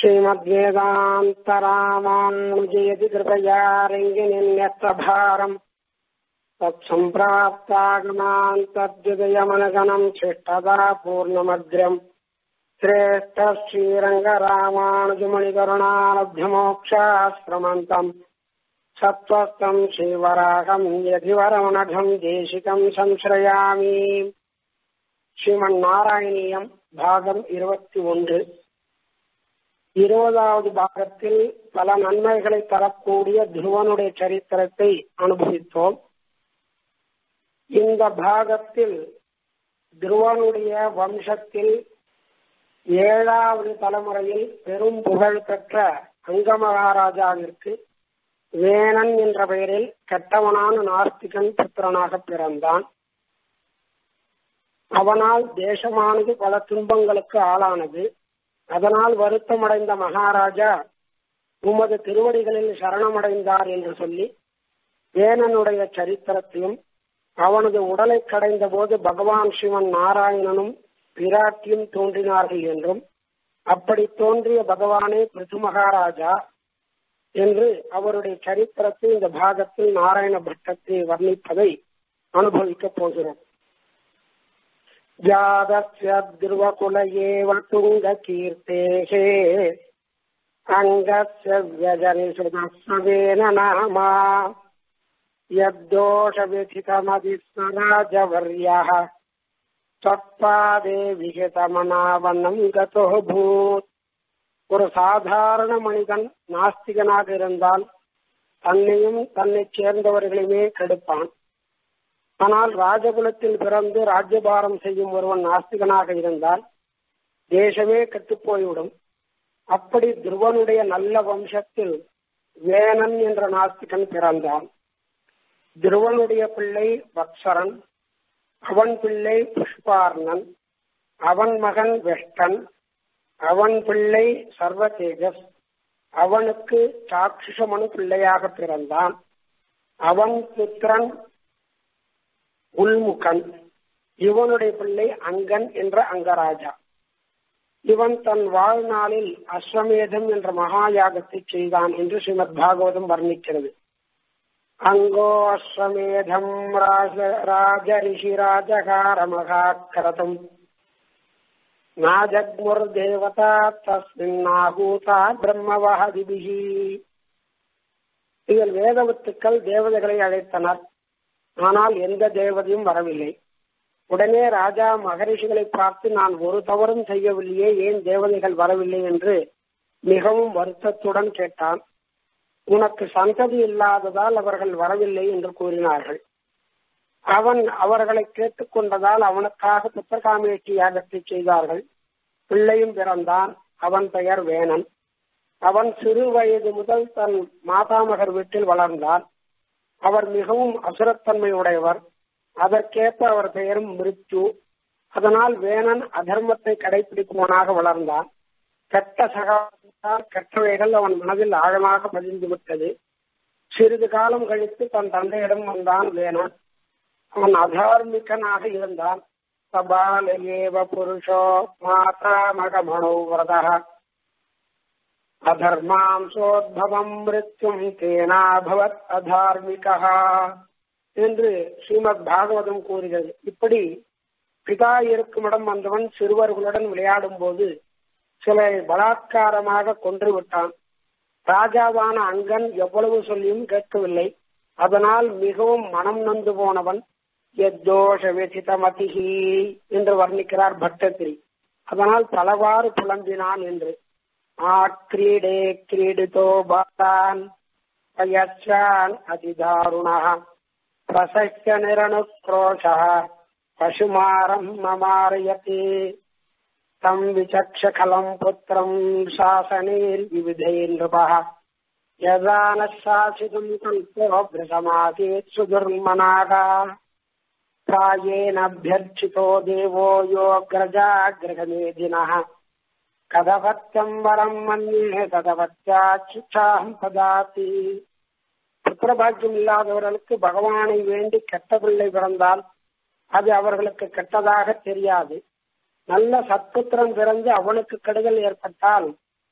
श्रीमद्वेदान्तरामानुजयति कृपया रङ्गिनिन्यत्रभारम् तत्सम्प्राप्तागमान् तद्विदयमनगणम् शिष्टदा पूर्णमग्र्यम् श्रेष्ठ श्रीरङ्गरामानुजमणिकरुणालभ्यमोक्षाश्रमन्तम् सत्त्वस्तम् श्रीवराहम् यधिवरमनघम् देशिकम् संश्रयामि ஸ்ரீமன்னாராயணியம் பாகம் இருபத்தி ஒன்று இருபதாவது பாகத்தில் பல நன்மைகளை தரக்கூடிய துருவனுடைய சரித்திரத்தை அனுபவித்தோம் இந்த பாகத்தில் துருவனுடைய வம்சத்தில் ஏழாவது தலைமுறையில் பெரும் புகழ் பெற்ற அங்க மகாராஜாவிற்கு வேணன் என்ற பெயரில் கெட்டவனான நாஸ்திகன் புத்திரனாக பிறந்தான் அவனால் தேசமானது பல துன்பங்களுக்கு ஆளானது அதனால் வருத்தமடைந்த மகாராஜா உமது திருவடிகளில் சரணமடைந்தார் என்று சொல்லி வேணனுடைய சரித்திரத்தையும் அவனது உடலை கடைந்த போது பகவான் சிவன் நாராயணனும் பிராட்டியும் தோன்றினார்கள் என்றும் அப்படி தோன்றிய பகவானே பிருத்து மகாராஜா என்று அவருடைய சரித்திரத்தை இந்த பாகத்தில் நாராயண பட்டத்தை வர்ணிப்பதை அனுபவிக்கப் போகிறோம் जातस्य ध्रुवकुल एव तुङ्गकीर्तेः अङ्गस्य व्यजनिषुतः सवेन नामा यद्दोषव्यथितमधिस्वराजवर्यः त्वत्पादे विहितमनावनं गतो பூத் ஒரு சாதாரண மனிதன் நாஸ்திகனாக இருந்தால் தன்னையும் தன்னை சேர்ந்தவர்களையுமே கெடுப்பான் ஆனால் ராஜகுலத்தில் பிறந்து ராஜ்யபாரம் செய்யும் ஒருவன் நாஸ்திகனாக இருந்தால் தேசமே கெட்டுப்போய்விடும் அப்படி துருவனுடைய நல்ல வம்சத்தில் வேணன் என்ற நாஸ்திகன் பிறந்தான் துருவனுடைய பிள்ளை வக்சரன் அவன் பிள்ளை புஷ்பார்ணன் அவன் மகன் வெஷ்டன் அவன் பிள்ளை சர்வ தேஜஸ் அவனுக்கு சாட்சிஷமனு பிள்ளையாக பிறந்தான் அவன் புத்திரன் உள்முகன் இவனுடைய பிள்ளை அங்கன் என்ற அங்கராஜா இவன் தன் வாழ்நாளில் அஸ்வமேதம் என்ற மகா யாகத்தை செய்தான் என்று ஸ்ரீமத் பாகவதம் வர்ணிக்கிறது அங்கோ அஸ்வமேதம் ராஜ ராஜ ரிஷி ராஜகார மகாக்கிரதம் நாஜக்முர் தேவதா தஸ்மின்னாகூதா பிரம்மவஹதிபிஹி இதில் வேதவத்துக்கள் தேவதைகளை அழைத்தனர் ஆனால் எந்த தேவதையும் வரவில்லை உடனே ராஜா மகரிஷிகளை பார்த்து நான் ஒரு தவறும் செய்யவில்லையே ஏன் தேவதைகள் வரவில்லை என்று மிகவும் வருத்தத்துடன் கேட்டான் உனக்கு சந்ததி இல்லாததால் அவர்கள் வரவில்லை என்று கூறினார்கள் அவன் அவர்களை கேட்டுக்கொண்டதால் அவனுக்காக புத்தகாமேற்றி யாகத்தை செய்தார்கள் பிள்ளையும் பிறந்தான் அவன் பெயர் வேணன் அவன் சிறு வயது முதல் தன் மாதாமகர் வீட்டில் வளர்ந்தான் அவர் மிகவும் அசுரத்தன்மை உடையவர் அதற்கேற்ப அவர் பெயரும் மிருத்யு அதனால் வேணன் அதர்மத்தை கடைபிடிப்பவனாக வளர்ந்தான் கெட்ட சகாதால் கெட்டவைகள் அவன் மனதில் ஆழமாக பதிந்து விட்டது சிறிது காலம் கழித்து தன் தந்தையிடம் வந்தான் வேணன் அவன் அதார்மிகனாக இருந்தான் சபால ஏவ புருஷோ மாதா மகமணோ விரதா அதர்மாம்சோத்பவம் மிருத்யும் தேனாபவத் அதார்மிகா என்று ஸ்ரீமத் பாகவதம் கூறுகிறது இப்படி பிதா இருக்கும் இடம் வந்தவன் சிறுவர்களுடன் விளையாடும் போது சில பலாத்காரமாக கொன்று விட்டான் ராஜாவான அங்கன் எவ்வளவு சொல்லியும் கேட்கவில்லை அதனால் மிகவும் மனம் நொந்து போனவன் எத்தோஷ வெசிதமதிகி என்று வர்ணிக்கிறார் பட்டத்திரி அதனால் பலவாறு புலம்பினான் என்று ஆக்ரீடே கிரீடிதோ பாலான் பயச்சான் அதிதாருணः பிரசஸ்ய நிரணுக்ரோஷः பசுமாரம் மமாரயति தம் விசக்ஷ கலம் புத்திரம் சாசனேர் விவிதைர்நృపः यदा न शासितुम् कल्पो भृशमासीत् सुदुर्मनाः प्रायेणाभ्यर्चितो देवो योऽग्रजाग्रहमेधिनः கதவத்தம் வரம் மன்யே கதவத்தாட்சாம் பதாதி புத்திரபாக்கியம் இல்லாதவர்களுக்கு பகவானை வேண்டி கெட்ட பிள்ளை பிறந்தால் அது அவர்களுக்கு கெட்டதாக தெரியாது நல்ல சத்புத்திரன் பிறந்து அவனுக்கு கெடுதல் ஏற்பட்டால்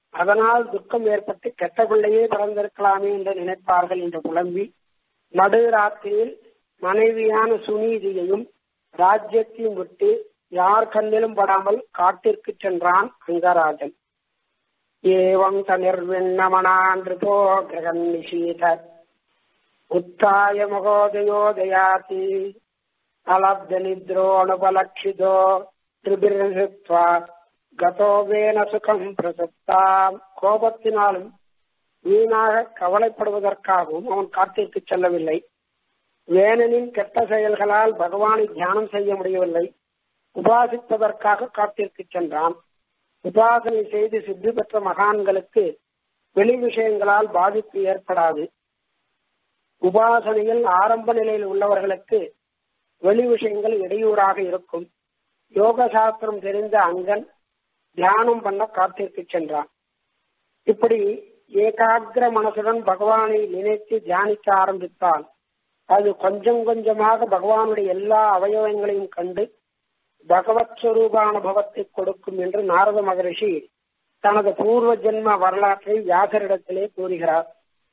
அதனால் துக்கம் ஏற்பட்டு கெட்ட பிள்ளையே பிறந்திருக்கலாமே என்று நினைப்பார்கள் என்று புலம்பி நடுராத்திரியில் மனைவியான சுனீதியையும் ராஜ்யத்தையும் விட்டு யார் கண்ணிலும் படாமல் காட்டிற்கு சென்றான் அங்கராஜன் ஏவம் தனிர்விண்ணமனான்று போ கிரகன் நிஷீத உத்தாய மகோதயோதயாதி அலப்த நித்ரோணுபலக்ஷிதோ திரிபிர்ஹித்வா கதோவேன சுகம் பிரசத்தாம் கோபத்தினாலும் வீணாக கவலைப்படுவதற்காகவும் அவன் காட்டிற்கு செல்லவில்லை வேணனின் கெட்ட செயல்களால் பகவானை தியானம் செய்ய முடியவில்லை உபாசிப்பதற்காக காட்டிற்கு சென்றான் உபாசனை செய்து சித்தி பெற்ற மகான்களுக்கு வெளி விஷயங்களால் பாதிப்பு ஏற்படாது உபாசனையில் ஆரம்ப நிலையில் உள்ளவர்களுக்கு வெளி விஷயங்கள் இடையூறாக இருக்கும் யோக சாஸ்திரம் தெரிந்த அங்கன் தியானம் பண்ண காட்டிற்கு சென்றான் இப்படி ஏகாகிர மனசுடன் பகவானை நினைத்து தியானிக்க ஆரம்பித்தால் அது கொஞ்சம் கொஞ்சமாக பகவானுடைய எல்லா அவயவங்களையும் கண்டு பகவத் ஸ்வரூபானுபவத்தை கொடுக்கும் என்று நாரத மகரிஷி தனது பூர்வ ஜென்ம வரலாற்றை வியாசரிடத்திலே கூறுகிறார்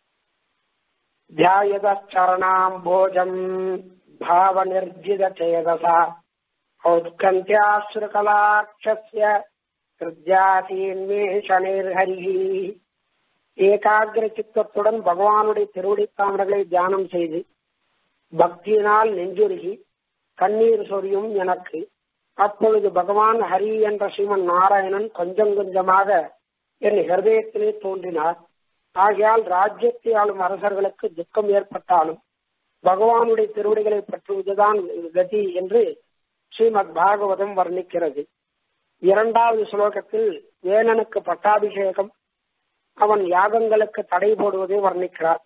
தியாயதரணாம் போஜம் பாவ நிர்ஜித சேதசா ஔத்கந்தியாசுரகலாட்சஸ்ய ஹரிஹி ஏகாகிர சித்தத்துடன் பகவானுடைய திருவடி தாமர்களை தியானம் செய்து பக்தியினால் நெஞ்சுருகி கண்ணீர் சொரியும் எனக்கு அப்பொழுது பகவான் ஹரி என்ற ஸ்ரீமன் நாராயணன் கொஞ்சம் கொஞ்சமாக என் ஹிருதயத்திலே தோன்றினார் ஆகையால் ராஜ்யத்தை ஆளும் அரசர்களுக்கு துக்கம் ஏற்பட்டாலும் பகவானுடைய திருவடிகளை பற்றுவதுதான் கதி என்று ஸ்ரீமத் பாகவதம் வர்ணிக்கிறது இரண்டாவது ஸ்லோகத்தில் வேணனுக்கு பட்டாபிஷேகம் அவன் யாகங்களுக்கு தடை போடுவதை வர்ணிக்கிறார்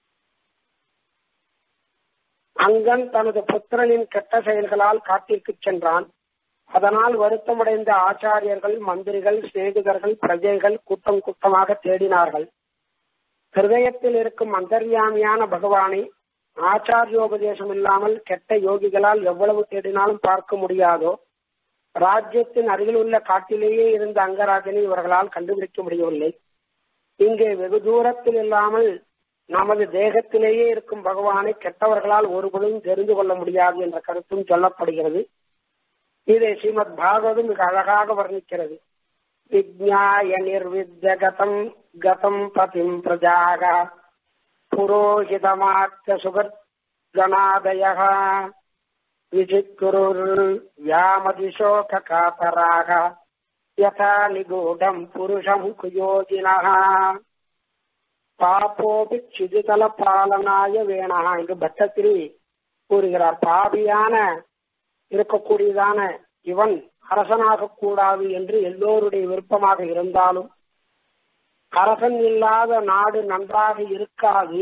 அங்கன் தனது புத்திரனின் கெட்ட செயல்களால் காட்டிற்கு சென்றான் அதனால் வருத்தமடைந்த ஆச்சாரியர்கள் மந்திரிகள் சிநேகிதர்கள் பிரஜைகள் கூட்டம் கூட்டமாக தேடினார்கள் ஹிருதயத்தில் இருக்கும் அந்தர்யாமியான பகவானை ஆச்சாரியோபதேசம் இல்லாமல் கெட்ட யோகிகளால் எவ்வளவு தேடினாலும் பார்க்க முடியாதோ ராஜ்யத்தின் அருகில் உள்ள காட்டிலேயே இருந்த அங்கராஜனை இவர்களால் கண்டுபிடிக்க முடியவில்லை இங்கே வெகு தூரத்தில் இல்லாமல் நமது தேகத்திலேயே இருக்கும் பகவானை கெட்டவர்களால் ஒருபொழுதும் தெரிந்து கொள்ள முடியாது என்ற கருத்தும் சொல்லப்படுகிறது இதை ஸ்ரீமத் பாகவதம் மிக அழகாக வர்ணிக்கிறது விஜ்ஞாய நிர்வித்ய கதம் கதம் பதிம் பிரஜாக புரோஹிதமாத்த சுகர்கணாதய விசிக்குருர் வியாமதிசோக காபராக யதா நிகூடம் புருஷம் குயோஜினः பாப்போபி சிதுதல பாலனாய வேணா என்று பட்டத்திரி கூறுகிறார் பாவியான இருக்கக்கூடியதான இவன் அரசனாக கூடாது என்று எல்லோருடைய விருப்பமாக இருந்தாலும் அரசன் இல்லாத நாடு நன்றாக இருக்காது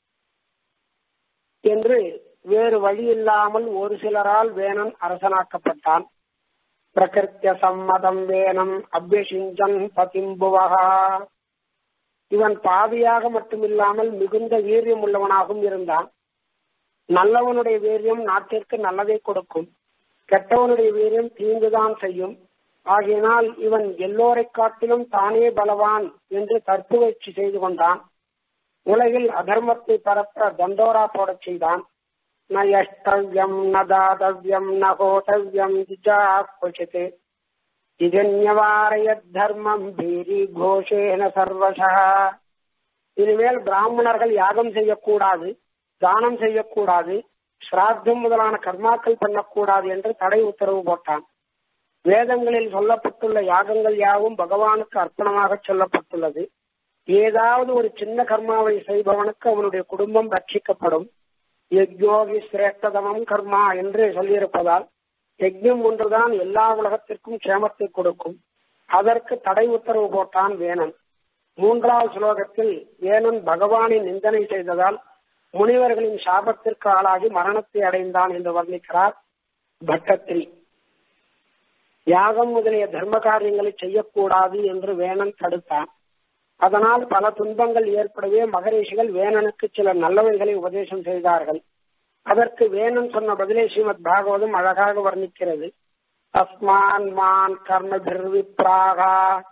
என்று வேறு வழி இல்லாமல் ஒரு சிலரால் வேணன் அரசனாக்கப்பட்டான் பிரகிருத்திய சம்மதம் வேனம் அபியசிஞ்சன் பதிம்புவகா இவன் பாவியாக மட்டுமில்லாமல் மிகுந்த வீரியம் உள்ளவனாகவும் இருந்தான் நல்லவனுடைய வீரியம் நாட்டிற்கு நல்லதை கொடுக்கும் கெட்டவனுடைய வீரியம் தீங்குதான் செய்யும் ஆகையினால் இவன் எல்லோரை காட்டிலும் தானே பலவான் என்று தற்புகழ்ச்சி செய்து கொண்டான் உலகில் அதர்மத்தை பரப்ப தண்டோரா போடச் செய்தான் ந யஷ்டவ்யம் ந தாதவ்யம் ந கோதவ்யம் திஜா குச்சித் இதன்யவாரய தர்மம் பீரி கோஷேன சர்வசா இனிமேல் பிராமணர்கள் யாகம் செய்யக்கூடாது தானம் செய்யக்கூடாது ஸ்ராத்தம் முதலான கர்மாக்கள் பண்ணக்கூடாது என்று தடை உத்தரவு போட்டான் வேதங்களில் சொல்லப்பட்டுள்ள யாகங்கள் யாவும் பகவானுக்கு அர்ப்பணமாக சொல்லப்பட்டுள்ளது ஏதாவது ஒரு சின்ன கர்மாவை செய்பவனுக்கு அவனுடைய குடும்பம் ரட்சிக்கப்படும் யக்யோகி சிரேஷ்டதமம் கர்மா என்று சொல்லியிருப்பதால் யஜ்யம் ஒன்றுதான் எல்லா உலகத்திற்கும் க்ஷேமத்தை கொடுக்கும் அதற்கு தடை உத்தரவு போட்டான் வேணன் மூன்றாவது ஸ்லோகத்தில் வேணன் பகவானை நிந்தனை செய்ததால் முனிவர்களின் சாபத்திற்கு ஆளாகி மரணத்தை அடைந்தான் என்று வர்ணிக்கிறார் பட்டத்திரி யாகம் முதலிய தர்ம காரியங்களை செய்யக்கூடாது என்று வேணன் தடுத்தான் அதனால் பல துன்பங்கள் ஏற்படவே மகரிஷிகள் வேணனுக்கு சில நல்லவைகளை உபதேசம் செய்தார்கள் அதற்கு வேணன் சொன்ன பதிலே ஸ்ரீமத் பாகவதம் அழகாக வர்ணிக்கிறது அஸ்மான் மான் கர்மபிர்விப்ராகா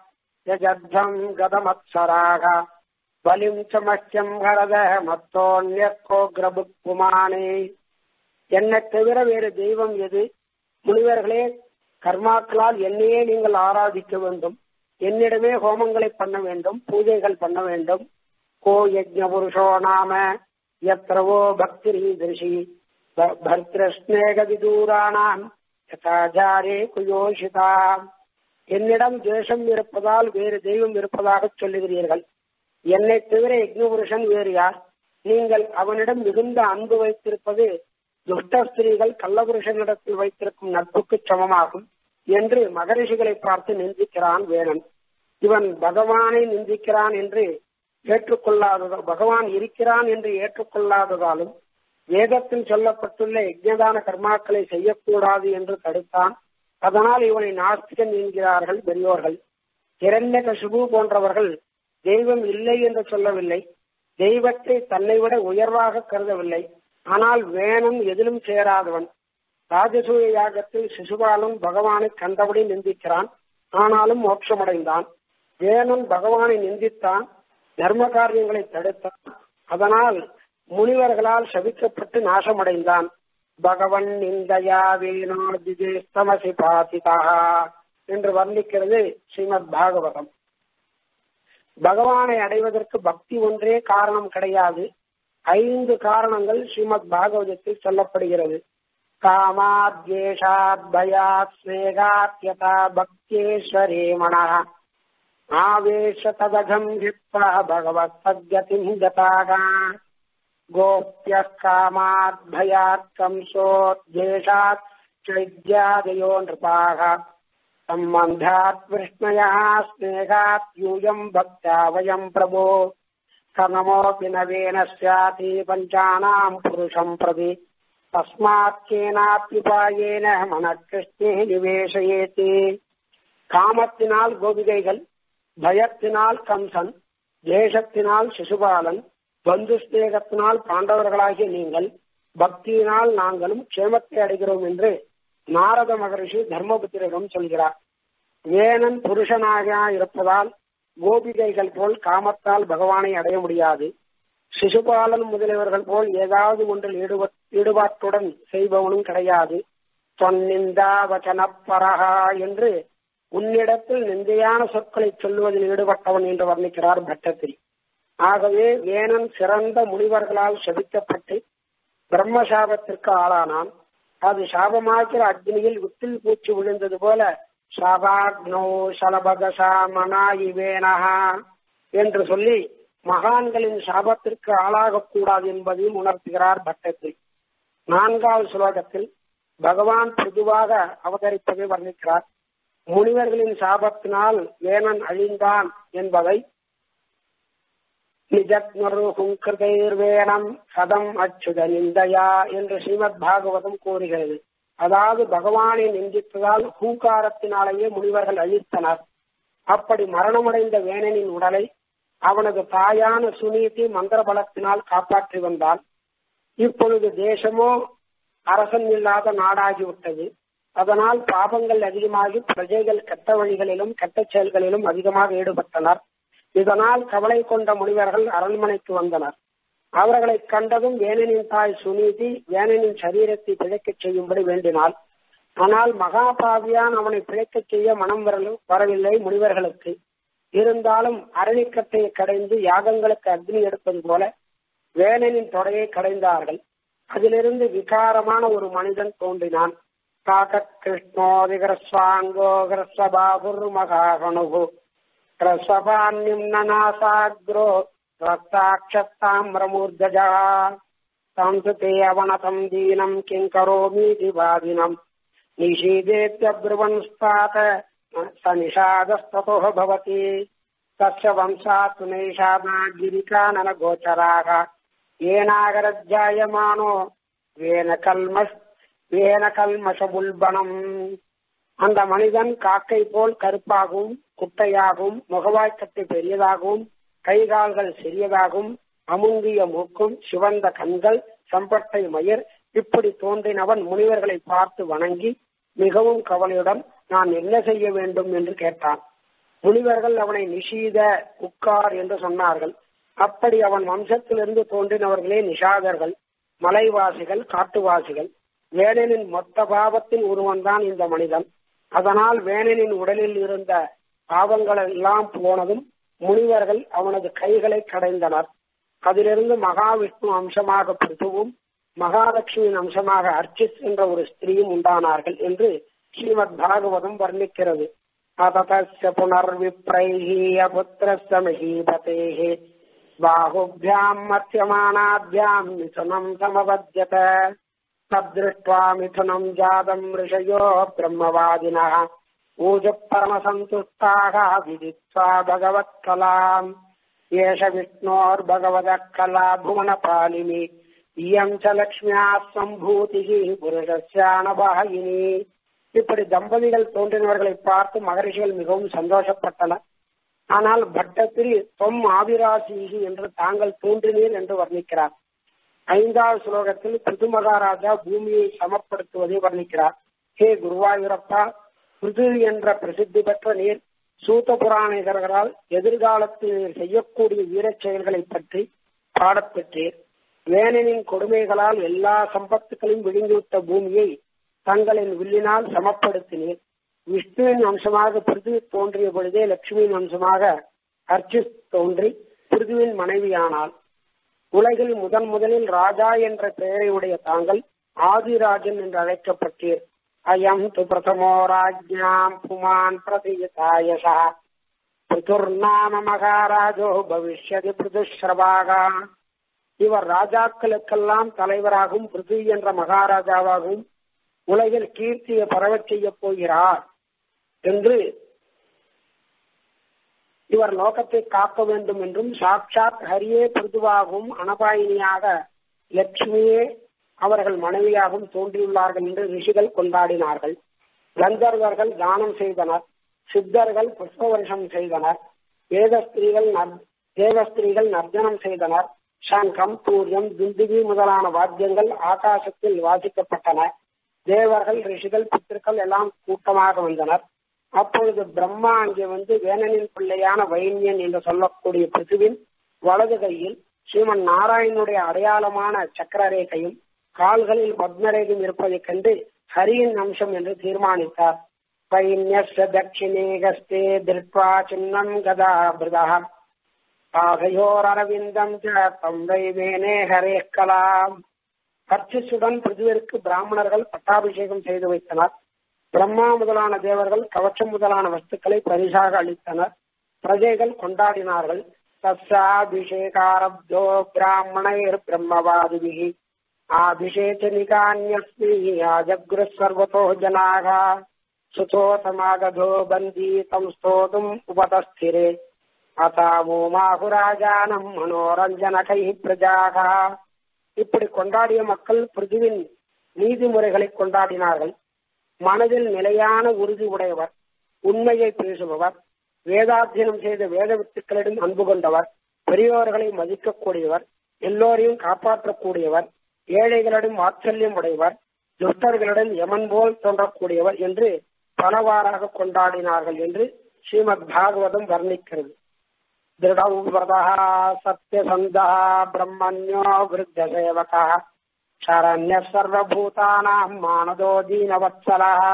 யஜத்வம் கதமத்சராக பலிம் ச மஹ்யம் ஹரத மத்தோன்யக்கோக்ரபுக் புமானே என்னை தவிர வேறு தெய்வம் எது முனிவர்களே கர்மாக்களால் என்னையே நீங்கள் ஆராதிக்க வேண்டும் என்னிடமே ஹோமங்களை பண்ண வேண்டும் பூஜைகள் பண்ண வேண்டும் கோ யஜ்ஞ புருஷோ நாம எத்திரவோ பக்தி திருஷி பர்திரஸ்நேக விதூரானாம் யதாச்சாரே குயோஷிதா என்னிடம் தேசம் இருப்பதால் வேறு தெய்வம் இருப்பதாக சொல்லுகிறீர்கள் என்னை தவிர யஜ்ஞபுருஷன் வேறு யார் நீங்கள் அவனிடம் மிகுந்த அன்பு வைத்திருப்பது துஷ்ட ஸ்திரீகள் கள்ளபுருஷனிடத்தில் வைத்திருக்கும் நட்புக்கு சமமாகும் என்று மகரிஷிகளை பார்த்து நிந்திக்கிறான் வேணன் இவன் பகவானை நிந்திக்கிறான் என்று ஏற்றுக்கொள்ளாததோ பகவான் இருக்கிறான் என்று ஏற்றுக்கொள்ளாததாலும் வேதத்தில் சொல்லப்பட்டுள்ள யஜ்ஞதான கர்மாக்களை செய்யக்கூடாது என்று தடுத்தான் அதனால் இவனை நாஸ்திகன் என்கிறார்கள் பெரியோர்கள் இரண்ய கசுபு போன்றவர்கள் தெய்வம் இல்லை என்று சொல்லவில்லை தெய்வத்தை தன்னை விட உயர்வாக கருதவில்லை ஆனால் வேணும் எதிலும் சேராதவன் ராஜசூய யாகத்தில் சிசுபாலன் பகவானை கண்டபடி நிந்திக்கிறான் ஆனாலும் மோட்சமடைந்தான் வேணன் பகவானை நிந்தித்தான் தர்ம காரியங்களை தடுத்தான் அதனால் முனிவர்களால் சபிக்கப்பட்டு நாசமடைந்தான் பகவன் நிந்தயா வீணோதிஜேஸ்தமசி பாசிதா என்று வர்ணிக்கிறது ஸ்ரீமத் பாகவதம் பகவானை அடைவதற்கு பக்தி ஒன்றே காரணம் கிடையாது ஐந்து காரணங்கள் ஸ்ரீமத் பாகவதத்தில் சொல்லப்படுகிறது காமாத்யேஷாத் பயாத் ஸ்னேகாத்யதா பக்தேஸ்வரே மனா ஆவேஷ ததகம் ஹித்வா பகவத் சத்கதிம் கதாக கோப்ய காமாத் பயாத் கம்சோத்யேஷாத் சைத்யாதயோ நிருபாக सम्बन्धात् विष्णयः स्नेहात् यूयम् भक्त्या वयम् प्रभो कर्णमोऽपि नवेन स्याति पञ्चानाम् पुरुषम् प्रति तस्मात् केनाप्युपायेन மனக்கிருஷ்ணே நிவேசயேதி காமத்தினால் கோபிகைகள் பயத்தினால் கம்சன் தேசத்தினால் சிசுபாலன் பந்து ஸ்நேகத்தினால் பாண்டவர்களாகிய நீங்கள் பக்தியினால் நாங்களும் க்ஷேமத்தை அடைகிறோம் என்று நாரத மகரிஷி தர்மபுத்திரிடம் சொல்கிறார் வேணன் புருஷனாக இருப்பதால் கோபிகைகள் போல் காமத்தால் பகவானை அடைய முடியாது சிசுபாலன் முதலியவர்கள் போல் ஏதாவது ஒன்றில் ஈடுபாட்டுடன் செய்பவனும் கிடையாது தொன்னிந்தா வச்சனப்பரகா என்று உன்னிடத்தில் நிந்தையான சொற்களை சொல்லுவதில் ஈடுபட்டவன் என்று வர்ணிக்கிறார் பட்டத்திரி ஆகவே வேணன் சிறந்த முனிவர்களால் செபிக்கப்பட்டு பிரம்மசாபத்திற்கு ஆளானான் அது சாபமாக்கிற அக்னியில் விட்டில் பூச்சி விழுந்தது போல சாபாக்னோ சலபகசா மனாயி வேணஹா என்று சொல்லி மகான்களின் சாபத்திற்கு ஆளாகக்கூடாது என்பதையும் உணர்த்துகிறார் பட்டத்தில் நான்காவது ஸ்லோகத்தில் பகவான் பொதுவாக அவதரிப்பதை வர்ணிக்கிறார் முனிவர்களின் சாபத்தினால் வேணன் அழிந்தான் என்பதை நிஜக்மருகும் கிருதைர்வேணம் சதம் அச்சுத நிந்தையா என்று ஸ்ரீமத் பாகவதம் கூறுகிறது அதாவது பகவானை நிந்தித்ததால் ஹூகாரத்தினாலேயே முனிவர்கள் அழித்தனர் அப்படி மரணமடைந்த வேணனின் உடலை அவனது தாயான சுனீதி மந்திர பலத்தினால் காப்பாற்றி வந்தாள் இப்பொழுது தேசமோ அரசன் இல்லாத நாடாகிவிட்டது அதனால் பாபங்கள் அதிகமாகி பிரஜைகள் கெட்ட வழிகளிலும் கெட்ட செயல்களிலும் அதிகமாக ஈடுபட்டனர் இதனால் கவலை கொண்ட முனிவர்கள் அரண்மனைக்கு வந்தனர் அவர்களை கண்டதும் வேணனின் தாய் சுனீதி வேணனின் சரீரத்தை பிழைக்கச் செய்யும்படி வேண்டினாள் ஆனால் மகாபாவியான் அவனை பிழைக்கச் செய்ய மனம் வரவில்லை முனிவர்களுக்கு இருந்தாலும் அரணிக்கட்டையை கடைந்து யாகங்களுக்கு அக்னி எடுப்பது போல வேணனின் தொடையை கடைந்தார்கள் அதிலிருந்து விகாரமான ஒரு மனிதன் தோன்றினான் காக்க கிருஷ்ணோதிகரஸ்வாங்கோ கிரஸ்வபாபுர் மகாகணுகு रसपान्निम्ननासाग्रो रक्ताक्षत्ताम्रमूर्धजा तं तु ते अवनतं दीनं किं करोमीति वादिनम् निषीदेत्यब्रुवंस्तात् स निषादस्ततोः भवति तस्य वंशात् नैषादा गिरिकाननगोचराः येनागरज्जायमानो वेन कल्मष வேன கல்மஷபுல்பணம் அந்த மனிதன் காக்கை போல் கருப்பாகவும் குட்டையாகவும் முகவாய்க்கட்டு பெரியதாகவும் கைகால்கள் சிறியதாகவும் அமுங்கிய மூக்கும் சிவந்த கண்கள் சம்பட்டை மயிர் இப்படி தோன்றினவன் முனிவர்களை பார்த்து வணங்கி மிகவும் கவலையுடன் நான் என்ன செய்ய வேண்டும் என்று கேட்டான் முனிவர்கள் அவனை நிஷீத உட்கார் என்று சொன்னார்கள் அப்படி அவன் வம்சத்திலிருந்து தோன்றினவர்களே நிஷாதர்கள் மலைவாசிகள் காட்டுவாசிகள் வேணனின் மொத்த பாவத்தின் உருவம்தான் இந்த மனிதன் அதனால் வேணனின் உடலில் இருந்த பாவங்கள் எல்லாம் போனதும் முனிவர்கள் அவனது கைகளை கடைந்தனர் அதிலிருந்து மகாவிஷ்ணு அம்சமாக பிருத்துவும் மகாலட்சுமியின் அம்சமாக அர்ச்சித் என்ற ஒரு ஸ்திரீயும் உண்டானார்கள் என்று ஸ்ரீமத் பாகவதம் வர்ணிக்கிறது அததஸ்ய புனர்விப்ரைஹி அபுத்திரஸ்ய மஹீபதேஹ பாகுभ्याम् मत्यमानाभ्याम् मिथुनम् समवद्यत तद्दृष्ट्वा मिथुनम् जातम् ऋषयो ब्रह्मवादिनः ऊजुः परमसन्तुष्टाः विदित्वा भगवत्कलाम् एष विष्णोर्भगवतः कला भुवनपालिनी இயம் ச லட்சுமியா சம்பூதி புருஷஸ்யானபாயினி இப்படி தம்பதிகள் தோன்றினவர்களை பார்த்து மகரிஷிகள் மிகவும் சந்தோஷப்பட்டனர் ஆனால் பட்டத்தில் தொம் ஆவிராசிகி என்று தாங்கள் தோன்றினீர் என்று வர்ணிக்கிறார் ஐந்தாவது ஸ்லோகத்தில் பிருது மகாராஜா பூமியை சமப்படுத்துவதை வர்ணிக்கிறார் ஹே குருவாயூரப்பா பிருது என்ற பிரசித்தி பெற்ற நீர் சூத்த புராணிகர்களால் எதிர்காலத்தில் நீர் செய்யக்கூடிய வீரச் செயல்களை பற்றி பாடப்பெற்றீர் வேனனின் கொடுமைகளால் எல்லா சம்பத்துக்களையும் விழுங்கிவிட்ட பூமியை தங்களின் வில்லினால் சமப்படுத்தினீர் விஷ்ணுவின் அம்சமாக பிருது தோன்றிய பொழுதே லட்சுமியின் அம்சமாக அர்ச்சித் தோன்றி பிருதுவின் மனைவியானாள் உலகில் முதன் முதலில் ராஜா என்ற பெயரை உடைய தாங்கள் ஆதிராஜன் என்று அழைக்கப்பட்டீர் அயம் து பிரதமோ ராஜ்யாம் புமான் பிரதியதாயசா பிருதுர்நாம மகாராஜோ பவிஷ்யதி பிருதுஸ்ரவாகா இவர் ராஜாக்களுக்கெல்லாம் தலைவராகவும் பிருது என்ற மகாராஜாவாகவும் உலகில் கீர்த்தியை பரவச் செய்ய போகிறார் என்று இவர் லோகத்தை காக்க வேண்டும் என்றும் சாட்சாத் ஹரியே பிருதுவாகவும் அனபாயினியாக லட்சுமியே அவர்கள் மனைவியாகவும் தோன்றியுள்ளார்கள் என்று ரிஷிகள் கொண்டாடினார்கள் கந்தர்வர்கள் தானம் செய்தனர் சித்தர்கள் புஷ்ப வருஷம் செய்தனர் வேத ஸ்திரீகள் தேவஸ்திரீகள் நர்ஜனம் செய்தனர் சங்கம் தூரியம் துந்துபி முதலான வாத்தியங்கள் ஆகாசத்தில் வாசிக்கப்பட்டன தேவர்கள் ரிஷிகள் பித்திருக்கள் எல்லாம் கூட்டமாக வந்தனர் அப்பொழுது பிரம்மா அங்கே வந்து வேணனின் பிள்ளையான வைன்யன் என்று சொல்லக்கூடிய பிருத்துவின் வலது கையில் ஸ்ரீமன் நாராயணனுடைய அடையாளமான சக்கரரேகையும் கால்களில் பத்மரேகையும் இருப்பதைக் கண்டு ஹரியின் அம்சம் என்று தீர்மானித்தார் வைன்யஸ்ய தட்சிணேகஸ்தே திருட்வா சின்னம் கதா பிருதா பாதையோரவிந்தம் தம் வைவேனே ஹரே கலாம் பர்ச்சிசுடன் பிருதுவிற்கு பிராமணர்கள் பட்டாபிஷேகம் செய்து வைத்தனர் பிரம்மா முதலான தேவர்கள் கவச்சம் முதலான வஸ்துக்களை பரிசாக அளித்தனர் பிரஜைகள் கொண்டாடினார்கள் தஸ்யாபிஷேகாரப்தோ பிராமணைர் பிரம்மவாதிபிகி ஆபிஷேக நிகான்யஸ்மி ஆஜக்ரு சர்வதோ ஜனாக சுதோ சமாகதோ பந்தி தம் ஸ்தோதும் உபதஸ்திரே அதாமோ மாகுராஜானம் மனோரஞ்சனகை பிரஜாக இப்படி கொண்டாடிய மக்கள் பிருதுவின் நீதிமுறைகளை கொண்டாடினார்கள் மனதில் நிலையான உறுதி உடையவர் உண்மையை பேசுபவர் வேதாத்தியனம் செய்த வேத வித்துக்களிடம் அன்பு கொண்டவர் பெரியோர்களை மதிக்கக்கூடியவர் எல்லோரையும் காப்பாற்றக்கூடியவர் ஏழைகளிடம் வாத்சல்யம் உடையவர் துஷ்டர்களிடம் யமன் போல் தோன்றக்கூடியவர் என்று பலவாறாக கொண்டாடினார்கள் என்று ஸ்ரீமத் பாகவதம் வர்ணிக்கிறது दृढव्रतः सत्यसन्धः ब्रह्मण्यो वृद्धसेवकः शरण्यः सर्वभूतानाम् मानदो दीनवत्सलः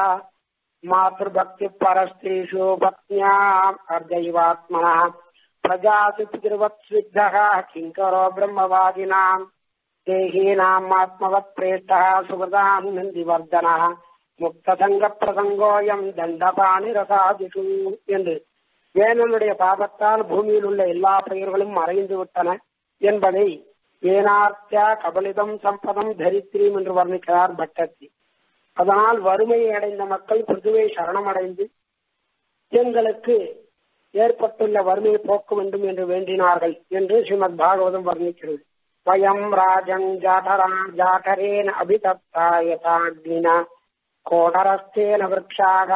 मातृभक्तिपरस्त्रीषु पत्न्याम् अर्धैवात्मनः प्रजासु पितृवत्स्विद्धः किङ्करो ब्रह्मवादिनाम् देहीनाम् आत्मवत् प्रेष्ठः सुहृदाम् नन्दिवर्धनः முக்தசங்கப்பிரசங்கோயம் தண்டபாணிரசாதிஷு என்று வேணனுடைய பாபத்தால் பூமியில் உள்ள எல்லா பெயர்களும் மறைந்து விட்டன என்பதை ஏனார்த்தியா கபலிதம் சம்பதம் தரித்திரியும் என்று வர்ணிக்கிறார் பட்டத்தி அதனால் வறுமையை அடைந்த மக்கள் பிருதுவை சரணமடைந்து எங்களுக்கு ஏற்பட்டுள்ள வறுமையை போக்க வேண்டும் என்று வேண்டினார்கள் என்று ஸ்ரீமத் பாகவதம் வர்ணிக்கிறது வயம் ராஜங் ஜாடரா ஜாடரேன அபிதப்தாயதாக்னினா கோடரஸ்தேன விரக்ஷாக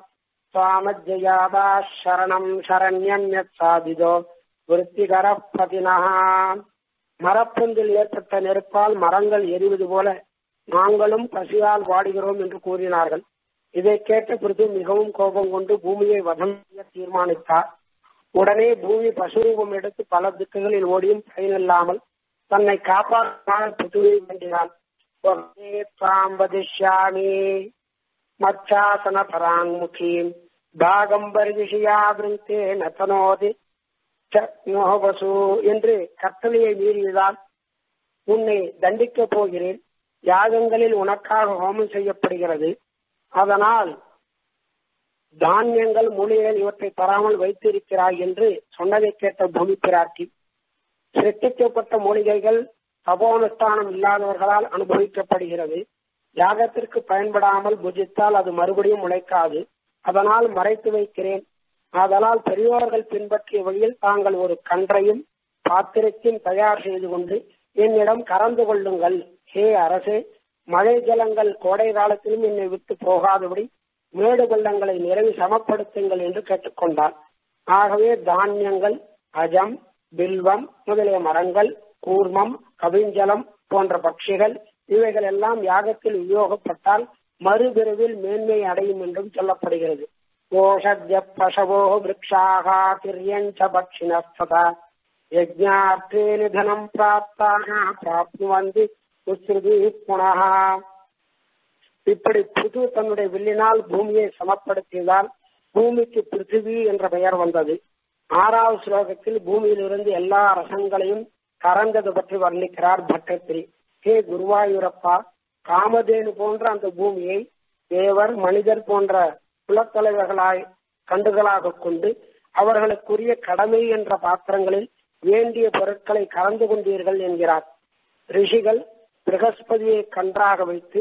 சுவாமஜயாதா சரணம் சரண்யம் யத் சாதிதோ விருத்திகர பதினா மரப்பொந்தில் ஏற்பட்ட நெருப்பால் மரங்கள் எரிவது போல நாங்களும் பசியால் வாடுகிறோம் என்று கூறினார்கள் இதை கேட்ட பிறகு மிகவும் கோபம் கொண்டு பூமியை வதம் செய்ய தீர்மானித்தார் உடனே பூமி பசுரூபம் எடுத்து பல திக்குகளில் ஓடியும் பயனில்லாமல் தன்னை காப்பாற்ற பிருத்துவை வேண்டினாள் வதிஷ்யாமி மச்சாசன பராங்முகீம் பாகம்பரிஷியா விருந்தே நத்தனோதி வசு என்று கட்டளையை மீறியதால் உன்னை தண்டிக்கப் போகிறேன் யாகங்களில் உனக்காக ஹோமம் செய்யப்படுகிறது அதனால் தானியங்கள் மூலிகைகள் இவற்றை தராமல் வைத்திருக்கிறாய் என்று சொன்னதை கேட்ட பூமி பிராட்டி சிருஷ்டிக்கப்பட்ட மூலிகைகள் தபோனுஷ்டானம் இல்லாதவர்களால் அனுபவிக்கப்படுகிறது யாகத்திற்கு பயன்படாமல் புஜித்தால் அது மறுபடியும் உழைக்காது அதனால் மறைத்து வைக்கிறேன் அதனால் பெரியோர்கள் பின்பற்றிய வழியில் தாங்கள் ஒரு கன்றையும் பாத்திரத்தையும் தயார் செய்து கொண்டு என்னிடம் கறந்து கொள்ளுங்கள் ஹே அரசே மழை ஜலங்கள் கோடை காலத்திலும் என்னை விட்டு போகாதபடி மேடு பள்ளங்களை நிறைவு சமப்படுத்துங்கள் என்று கேட்டுக்கொண்டார் ஆகவே தானியங்கள் அஜம் பில்வம் முதலிய மரங்கள் கூர்மம் கவிஞ்சலம் போன்ற பட்சிகள் இவைகள் எல்லாம் யாகத்தில் உபயோகப்பட்டால் மறுபிறவில் மேன்மை அடையும் என்றும் சொல்லப்படுகிறது ஓஷத்ய பசவோ விரக்ஷாக திரியஞ்ச பட்சினஸ்ததா யஜ்ஞார்த்தே நிதனம் பிராப்தாக பிராப்னுவந்தி உஸ்ருதி புனகா இப்படி புது தன்னுடைய வில்லினால் பூமியை சமப்படுத்தியதால் பூமிக்கு பிருத்திவி என்ற பெயர் வந்தது ஆறாவது ஸ்லோகத்தில் பூமியிலிருந்து எல்லா ரசங்களையும் கறந்தது பற்றி வர்ணிக்கிறார் பட்டத்திரி ஹே குருவாயூரப்பா காமதேனு போன்ற அந்த பூமியை தேவர் மனிதர் போன்ற குலத்தலைவர்களாய் கண்டுகளாக கொண்டு அவர்களுக்குரிய கடமை என்ற பாத்திரங்களில் வேண்டிய பொருட்களை கலந்து கொண்டீர்கள் என்கிறார் ரிஷிகள் பிரகஸ்பதியை கன்றாக வைத்து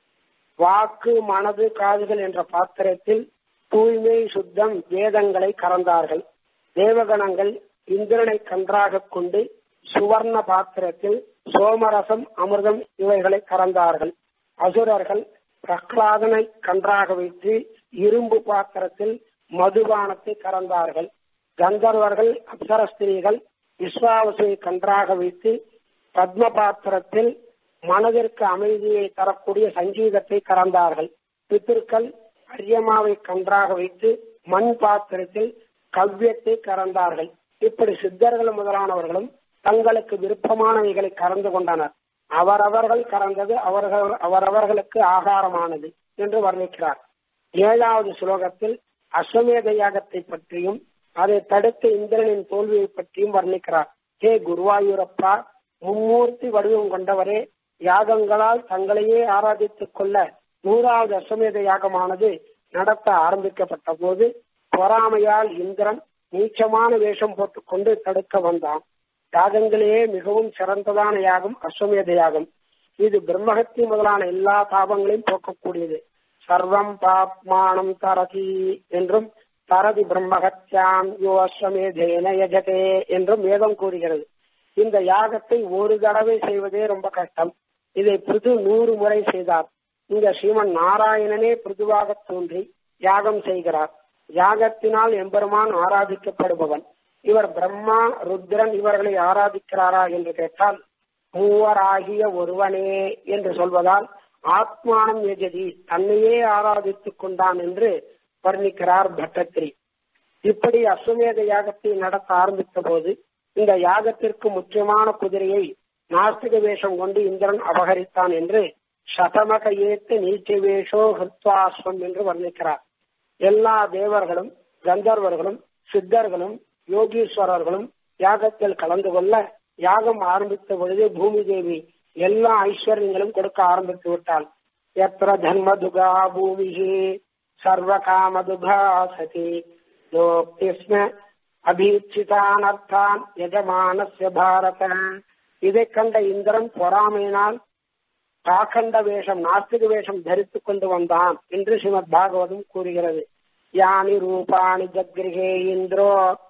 வாக்கு மனது காதுகள் என்ற பாத்திரத்தில் தூய்மை சுத்தம் வேதங்களை கறந்தார்கள் தேவகணங்கள் இந்திரனை கன்றாக கொண்டு சுவர்ண பாத்திரத்தில் சோமரசம் அமிர்தம் இவைகளை கறந்தார்கள் அசுரர்கள் பிரகலாதனை கன்றாக வைத்து இரும்பு பாத்திரத்தில் மதுபானத்தை கறந்தார்கள் கந்தர்வர்கள் அப்சரஸ்திரிகள் விஸ்வாவசையை கன்றாக வைத்து பத்ம பாத்திரத்தில் மனதிற்கு அமைதியை தரக்கூடிய சங்கீதத்தை கறந்தார்கள் பித்திருக்கள் அரியமாவை கன்றாக வைத்து மண் பாத்திரத்தில் கவ்யத்தை கறந்தார்கள் இப்படி சித்தர்கள் முதலானவர்களும் தங்களுக்கு விருப்பமானவைகளை கறந்து கொண்டனர் அவரவர்கள் கறந்தது அவர்கள் அவரவர்களுக்கு ஆகாரமானது என்று வர்ணிக்கிறார் ஏழாவது ஸ்லோகத்தில் அஸ்வமேத யாகத்தை பற்றியும் அதை தடுத்த இந்திரனின் தோல்வியை பற்றியும் வர்ணிக்கிறார் ஹே குருவாயூரப்பா மும்மூர்த்தி வடிவம் கொண்டவரே யாகங்களால் தங்களையே ஆராதித்துக் கொள்ள நூறாவது அஸ்வமேத யாகமானது நடத்த ஆரம்பிக்கப்பட்ட போது பொறாமையால் இந்திரன் நீச்சமான வேஷம் போட்டுக்கொண்டு தடுக்க வந்தான் யாகங்களிலே மிகவும் சிறந்ததான யாகம் அஸ்வமேத யாகம் இது பிரம்மகத்தி முதலான எல்லா தாபங்களையும் போக்கக்கூடியது சர்வம் பாப்மானம் தரதி என்றும் தரதி பிரம்மகத்தியாம் யோ அஸ்வமேதேன யஜதே என்றும் வேதம் கூறுகிறது இந்த யாகத்தை ஒரு தடவை செய்வதே ரொம்ப கஷ்டம் இதை புது நூறு முறை செய்தார் இந்த ஸ்ரீமன் நாராயணனே புதுவாக தோன்றி யாகம் செய்கிறார் யாகத்தினால் எம்பெருமான் ஆராதிக்கப்படுபவன் இவர் பிரம்மா ருத்ரன் இவர்களை ஆராதிக்கிறாரா என்று கேட்டால் மூவராகிய ஒருவனே என்று சொல்வதால் ஆத்மானம் எஜதி தன்னையே ஆராதித்துக் கொண்டான் என்று வர்ணிக்கிறார் பட்டத்திரி இப்படி அஸ்வமேத யாகத்தை நடத்த ஆரம்பித்த போது இந்த யாகத்திற்கு முக்கியமான குதிரையை நாஸ்திக வேஷம் கொண்டு இந்திரன் அபகரித்தான் என்று சதமக ஏத்து நீச்ச வேஷோ ஹிருத்வாஸ்வம் என்று வர்ணிக்கிறார் எல்லா தேவர்களும் கந்தர்வர்களும் சித்தர்களும் யோகீஸ்வரர்களும் யாகத்தில் கலந்து கொள்ள யாகம் ஆரம்பித்த பொழுது பூமி தேவி எல்லா ஐஸ்வர்யங்களும் கொடுக்க ஆரம்பித்து விட்டாள் எத்திர தன்மதுகா பூமி சர்வ காமதுகா சதி லோக்திஸ்ம அபீட்சிதான் அர்த்தான் எஜமானஸ்ய பாரத இதை கண்ட இந்திரன் பொறாமையினால் காக்கண்ட வேஷம் நாஸ்திக வேஷம் தரித்துக் கொண்டு வந்தான் என்று ஸ்ரீமத் பாகவதம் கூறுகிறது யானி ரூபாணி ஜக்ரிகே இந்திரோ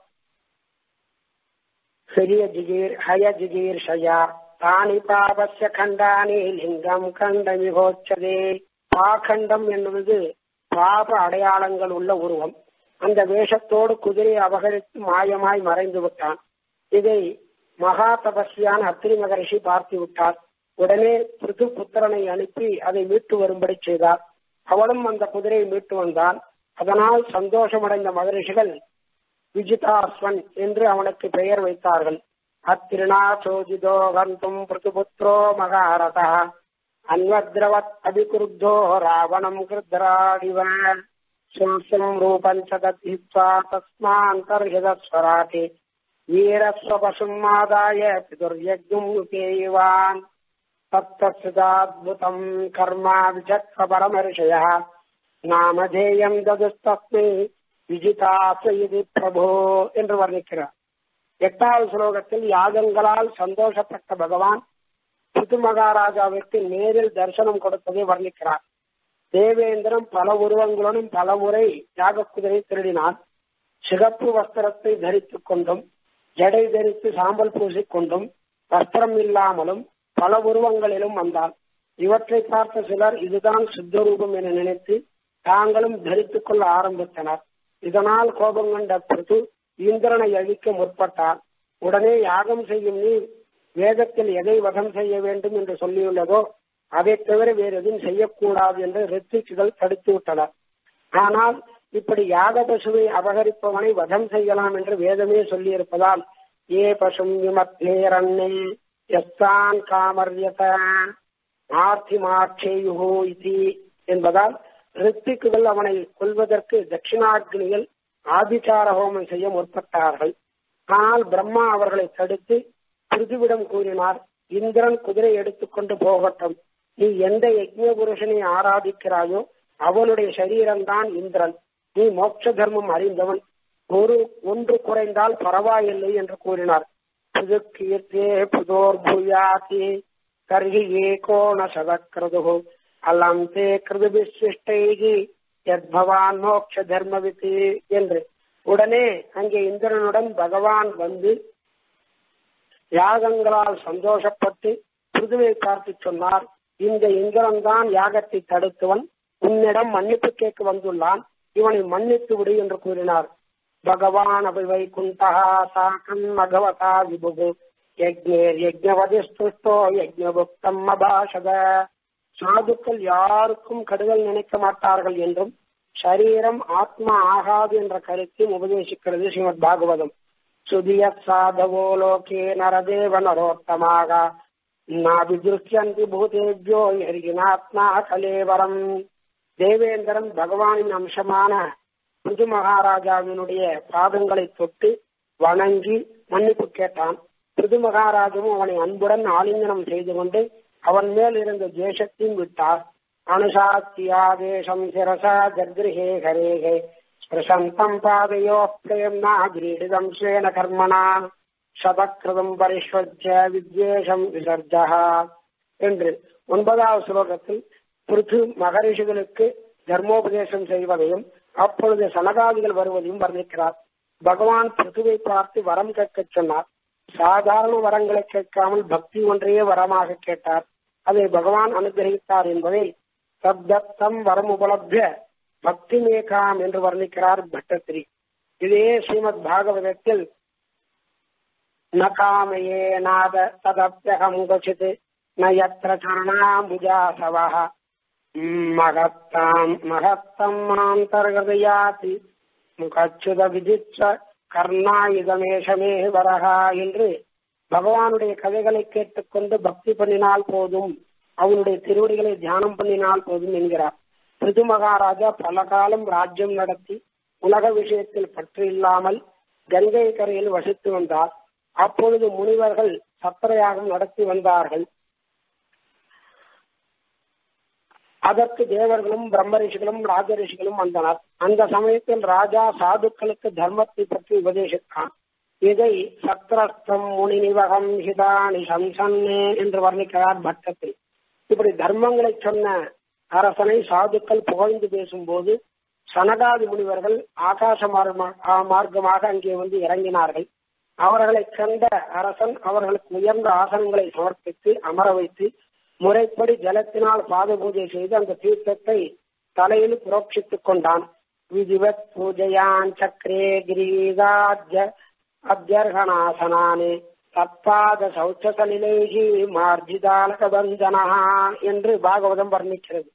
ஹரிய ஜிகீர் ஹய ஜிகீர் ஷயா தானி பாபஸ்ய கண்டானி லிங்கம் கண்ட மிகோச்சதே பாகண்டம் என்பது பாப அடையாளங்கள் உள்ள உருவம் அந்த வேஷத்தோடு குதிரையை அபகரித்து மாயமாய் மறைந்து விட்டான் இதை மகா தபஸ்வியான அத்திரி மகரிஷி பார்த்து விட்டார் உடனே பிருது புத்திரனை அனுப்பி அதை மீட்டு வரும்படி செய்தார் அவளும் அந்த குதிரையை மீட்டு வந்தான் அதனால் சந்தோஷமடைந்த மகரிஷிகள் விஜிதாஸ்வன் என்று அவனுக்கு பெயர் வைத்தார்கள் அத்திருநாசோஜிதோ கந்தும் பிருத்துபுத்திரோ மகாரதா அன்வத்ரவத் அபிகுருத்தோ ராவணம் கிருத்ராடிவ சும்சும் ரூபஞ்ச தத்ஹித்வா தஸ்மாந்தர்ஹிதஸ்வராட்டி வீரஸ்வபசுமாதாய பிதுர்யஜும் உபேயுவான் தத்தத்சுதாத்புதம் கர்மா விசக்ஷ பரமர்ஷய நாமதேயம் ததுஸ்தஸ்மை விஜிதாச இது பிரபோ என்று வர்ணிக்கிறார் எட்டாவது ஸ்லோகத்தில் யாகங்களால் சந்தோஷப்பட்ட பகவான் பிருது மகாராஜாவிற்கு நேரில் தரிசனம் கொடுத்ததை வர்ணிக்கிறார் தேவேந்திரன் பல உருவங்களுடன் பல முறை யாக குதிரை திருடினான் சிகப்பு வஸ்திரத்தை தரித்துக் கொண்டும் ஜடை தரித்து சாம்பல் பூசிக்கொண்டும் வஸ்திரம் இல்லாமலும் பல உருவங்களிலும் வந்தான் இவற்றை பார்த்த சிலர் இதுதான் சித்தரூபம் என நினைத்து தாங்களும் தரித்துக் கொள்ள ஆரம்பித்தனர் இதனால் கோபம் கண்ட பிருது இந்திரனை அழிக்க முற்பட்டார் உடனே யாகம் செய்யும் நீ வேதத்தில் எதை வதம் செய்ய வேண்டும் என்று சொல்லியுள்ளதோ அதை தவிர வேறு எதுவும் செய்யக்கூடாது என்று ரித்திக்குகள் தடுத்து விட்டனர் ஆனால் இப்படி யாக பசுவை அபகரிப்பவனை வதம் செய்யலாம் என்று வேதமே சொல்லியிருப்பதால் ஏ பசும் விமத்தேரண்ணே எஸ்தான் காமர்யத ஆர்த்திமாட்சேயுகோ இதி என்பதால் ரித்திக்குகள் அவனை கொல்வதற்கு தட்சிணாக்னியில் ஆபிச்சார ஹோமம் செய்ய முற்பட்டார்கள் ஆனால் பிரம்மா அவர்களை தடுத்து பிருதுவிடம் கூறினார் இந்திரன் குதிரை எடுத்துக்கொண்டு போகட்டும் நீ எந்த யஜ்ய புருஷனை ஆராதிக்கிறாயோ அவனுடைய சரீரம்தான் இந்திரன் நீ மோட்ச தர்மம் அறிந்தவன் ஒரு ஒன்று குறைந்தால் பரவாயில்லை என்று கூறினார் புது கீர்த்தே புதோர் பூயாதி கர்ஹி ஏகோண சதக்கிருது அல்லாம் தே கிருது விசிஷ்டைகி பவான் மோட்ச தர்மவித்து என்று உடனே அங்கே இந்திரனுடன் பகவான் வந்து யாகங்களால் சந்தோஷப்பட்டு பிருதுவை பார்த்து சொன்னார் இந்த இந்திரன் தான் யாகத்தை தடுத்தவன் உன்னிடம் மன்னிப்பு கேட்க வந்துள்ளான் இவனை மன்னித்து விடு என்று கூறினார் பகவான் அபிவை குந்தா சாக்கம் பகவதா விபுகு யஜ்ஞேர் யஜ்ஞவதிஸ்துஷ்டோ யஜ்ஞபுக்தம் அபாஷத சாதுக்கள் யாருக்கும் கடுதல் நினைக்க மாட்டார்கள் என்றும் சரீரம் ஆத்மா ஆகாது என்ற கருத்தையும் உபதேசிக்கிறது ஸ்ரீமத் பாகவதம் சுதியத் சாதவோ லோகே நரதேவ நரோத்தமாக நாபிதிருஷ்யந்தி பூதேபியோ எரிகினாத்மா கலேவரம் தேவேந்திரன் பகவானின் அம்சமான புது மகாராஜாவினுடைய பாதங்களை தொட்டு வணங்கி மன்னிப்பு கேட்டான் புது மகாராஜாவும் அவனை அன்புடன் ஆலிங்கனம் செய்து கொண்டு அவன் மேல் இருந்த தேசத்தையும் விட்டார் அனுசாத்தியாதேசம் சிரசா ஜர்கிருஹே ஹரேகே ஸ்பிருசந்தம் பாதையோ பிரேம்னா கிரீடிதம் ஸ்வேன கர்மணா சதக்கிருதம் பரிஸ்வஜ வித்வேஷம் விசர்ஜா என்று ஒன்பதாவது ஸ்லோகத்தில் பிருத்து மகரிஷிகளுக்கு தர்மோபதேசம் செய்வதையும் அப்பொழுது சனகாதிகள் வருவதையும் வர்ணிக்கிறார் பகவான் பிருத்துவை பார்த்து வரம் கேட்கச் சொன்னார் சாதாரண வரங்களை கேட்காமல் பக்தி ஒன்றையே வரமாக கேட்டார் அதை பகவான் அனுகிரகித்தார் என்பதை சப்தத்தம் வரம் உபலப்த பக்தி மேகாம் என்று வர்ணிக்கிறார் பட்டத்திரி இதே ஸ்ரீமத் பாகவதத்தில் நகாமயே நாத ததப்யகம் கச்சித் ந யத்ர சரணாம்புஜாசவः மகத்தாம் மகத்தம் மாந்தர்கதயாதி முகச்சுத விதிச்ச கர்ணாயுதமேஷமே வரஹா என்று பகவானுடைய கதைகளை கேட்டுக்கொண்டு பக்தி பண்ணினால் போதும் அவனுடைய திருவடிகளை தியானம் பண்ணினால் போதும் என்கிறார் பிருது மகாராஜா பல காலம் ராஜ்யம் நடத்தி உலக விஷயத்தில் பற்று இல்லாமல் கங்கை கரையில் வசித்து வந்தார் அப்பொழுது முனிவர்கள் சத்திரயாகம் நடத்தி வந்தார்கள் அதற்கு தேவர்களும் பிரம்மரிஷிகளும் ராஜரிஷிகளும் வந்தனர் அந்த சமயத்தில் ராஜா சாதுக்களுக்கு தர்மத்தை பற்றி உபதேசித்தான் இதை சத்திரஸ்தம் முனிநிவகம் ஹிதானி சம்சன்னே என்று வர்ணிக்கிறார் பட்டத்தில் இப்படி தர்மங்களை சொன்ன அரசனை சாதுக்கள் புகழ்ந்து பேசும்போது சனகாதி முனிவர்கள் ஆகாச மார்க்கமாக அங்கே வந்து இறங்கினார்கள் அவர்களை கண்ட அரசன் அவர்களுக்கு உயர்ந்த ஆசனங்களை சமர்ப்பித்து அமர வைத்து முறைப்படி ஜலத்தினால் பாத பூஜை செய்து அந்த தீர்த்தத்தை தலையில் புரோட்சித்துக் கொண்டான் விதிவத் பூஜையான் சக்கரே கிரீதாஜ அத்தியர்கனாசனானே தற்பாத சௌச்சசலிலேகி மார்ஜிதாலக பந்தனா என்று பாகவதம் வர்ணிக்கிறது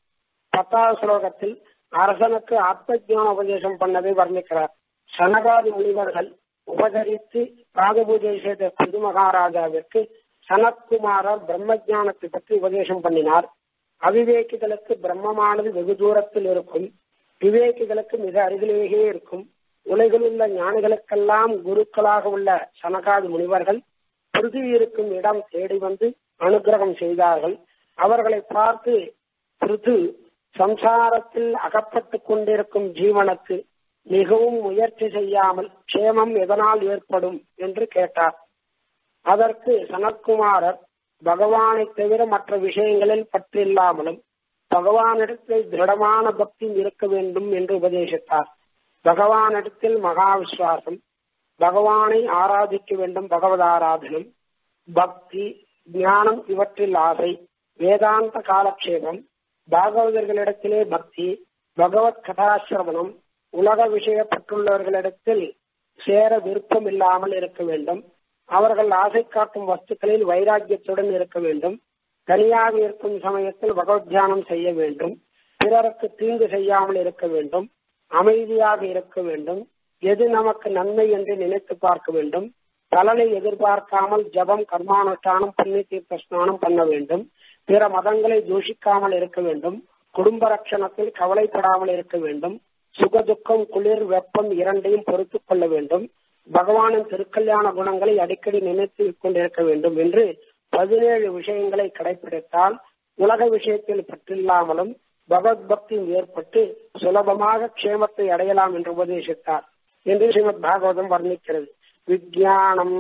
பத்தாவது ஸ்லோகத்தில் அரசனுக்கு ஆத்ம ஞான உபதேசம் பண்ணதை வர்ணிக்கிறார் சனகாதி முனிவர்கள் உபசரித்து பாத பூஜை செய்த புது மகாராஜாவிற்கு சனத்குமாரர் பிரம்ம ஞானத்தை பற்றி உபதேசம் பண்ணினார் அவிவேகிகளுக்கு பிரம்மமானது வெகு தூரத்தில் இருக்கும் விவேகிகளுக்கு மிக அருகிலேயே இருக்கும் உலகில் உள்ள ஞானிகளுக்கெல்லாம் குருக்களாக உள்ள சனகாதி முனிவர்கள் பிருத்திவி இருக்கும் இடம் தேடி வந்து அனுகிரகம் செய்தார்கள் அவர்களை பார்த்து பிருது சம்சாரத்தில் அகப்பட்டுக் கொண்டிருக்கும் ஜீவனுக்கு மிகவும் முயற்சி செய்யாமல் க்ஷேமம் எதனால் ஏற்படும் என்று கேட்டார் அதற்கு சனத்குமாரர் பகவானை தவிர மற்ற விஷயங்களில் பற்றில்லாமலும் பகவானிடத்தில் திருடமான பக்தி இருக்க வேண்டும் என்று உபதேசித்தார் பகவானிடத்தில் மகா விசுவாசம் பகவானை ஆராதிக்க வேண்டும் பகவத் ஆராதனம் பக்தி ஞானம் இவற்றில் ஆசை வேதாந்த காலக்ஷேபம் பாகவதர்களிடத்திலே பக்தி பகவத் கதாசிரவணம் உலக விஷயப்பட்டுள்ளவர்களிடத்தில் சேர விருப்பம் இல்லாமல் இருக்க வேண்டும் அவர்கள் ஆசை காட்டும் வஸ்துக்களில் வைராக்கியத்துடன் இருக்க வேண்டும் தனியாக இருக்கும் சமயத்தில் பகவத் தியானம் செய்ய வேண்டும் பிறருக்கு தீங்கு செய்யாமல் இருக்க வேண்டும் அமைதியாக இருக்க வேண்டும் எது நமக்கு நன்மை என்று நினைத்து பார்க்க வேண்டும் பலனை எதிர்பார்க்காமல் ஜபம் கர்மானுஷ்டானம் புண்ணிய தீர்த்த ஸ்நானம் பண்ண வேண்டும் பிற மதங்களை தூஷிக்காமல் இருக்க வேண்டும் குடும்ப ரட்சணத்தில் கவலைப்படாமல் இருக்க வேண்டும் சுகதுக்கம் குளிர் வெப்பம் இரண்டையும் பொறுத்துக் கொள்ள வேண்டும் பகவானின் திருக்கல்யாண குணங்களை அடிக்கடி நினைத்து கொண்டிருக்க வேண்டும் என்று பதினேழு விஷயங்களை கடைபிடித்தால் உலக விஷயத்தில் பற்றில்லாமலும் பகவத் பக்தியும் ஏற்பட்டு சுலபமாக க்ஷேமத்தை அடையலாம் என்று உபதேசித்தார் என்று ஸ்ரீமத் பாகவதம் வர்ணிக்கிறது விஜயானம்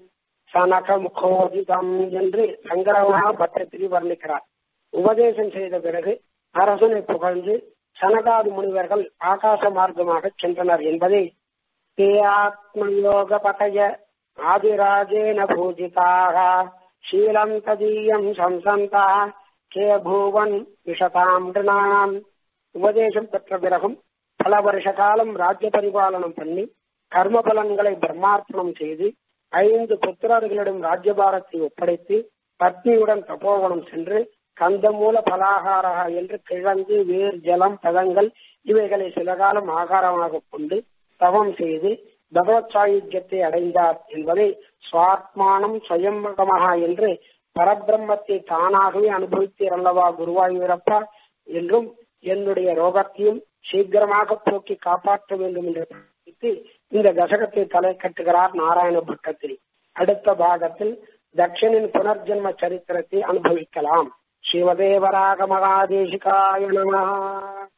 சனக முகோதிதம் என்று சங்கரமாக பத்திரத்தில் வர்ணிக்கிறார் உபதேசம் செய்த பிறகு அரசனை புகழ்ந்து சனகாதி முனிவர்கள் ஆகாச மார்க்கமாக சென்றனர் என்பதை தே ஆத்மயோக பதய ஆதிராஜேன பூஜிதாக ஷீலம் ததீயம் சம்சந்தா கே பூவன் விஷதாம் நிருணாம் உபதேசம் பெற்ற பிறகும் பல வருஷ காலம் ராஜ்ய பரிபாலனம் பண்ணி கர்ம பலன்களை பிரம்மார்ப்பணம் செய்து ஐந்து புத்திரர்களிடம் ராஜ்யபாரத்தை ஒப்படைத்து பத்னியுடன் தபோவனம் சென்று கந்தமூல பலாகாரா என்று கிழங்கு வேர் ஜலம் பழங்கள் இவைகளை சில காலம் ஆகாரமாக கொண்டு தவம் செய்து பகவத் சாயுஜ்யத்தை அடைந்தார் என்பதை சுவாத்மானம் சுயம்பகமாக என்று பரபிரம்மத்தை தானாகவே அனுபவித்தீர் அல்லவா குருவாயூரப்பா என்றும் என்னுடைய ரோகத்தையும் சீக்கிரமாக போக்கி காப்பாற்ற வேண்டும் என்று பிரார்த்தித்து இந்த தசகத்தை தலை கட்டுகிறார் நாராயண பட்டத்தில் அடுத்த பாகத்தில் தட்சனின் புனர்ஜென்ம சரித்திரத்தை அனுபவிக்கலாம் சிவதேவராக மகாதேசிகாய நம